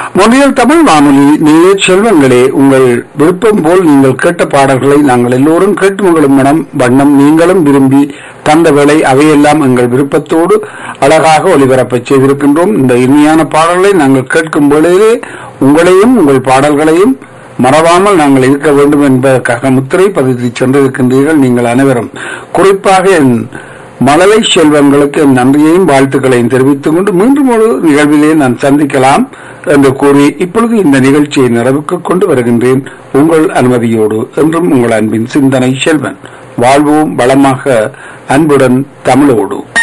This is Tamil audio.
மொழியல் தமிழ் வானொலி நீயே செல்வங்களே உங்கள் விருப்பம் போல் நீங்கள் கேட்ட பாடல்களை நாங்கள் எல்லோரும் கேட்டு மகளும் மனம் வண்ணம் நீங்களும் விரும்பி தந்த வேளை அவையெல்லாம் எங்கள் விருப்பத்தோடு அழகாக ஒளிபரப்பச் செய்திருக்கின்றோம் இந்த இனிமையான பாடல்களை நாங்கள் கேட்கும் வேளையிலே உங்களையும் உங்கள் பாடல்களையும் மறவாமல் நாங்கள் இருக்க வேண்டும் என்பதற்காக முத்திரை பதித்து சென்றிருக்கின்றீர்கள் நீங்கள் அனைவரும் குறிப்பாக என் மழலை செல்வங்களுக்கு என் நன்றியையும் வாழ்த்துக்களையும் தெரிவித்துக் கொண்டு மீண்டும் ஒரு நிகழ்விலே நான் சந்திக்கலாம் என்று கூறி இப்பொழுது இந்த நிகழ்ச்சியை நிறைவுக்கு கொண்டு வருகின்றேன் உங்கள் அனுமதியோடு என்றும் உங்கள் அன்பின் சிந்தனை செல்வன் வாழ்வோம் வளமாக அன்புடன் தமிழோடு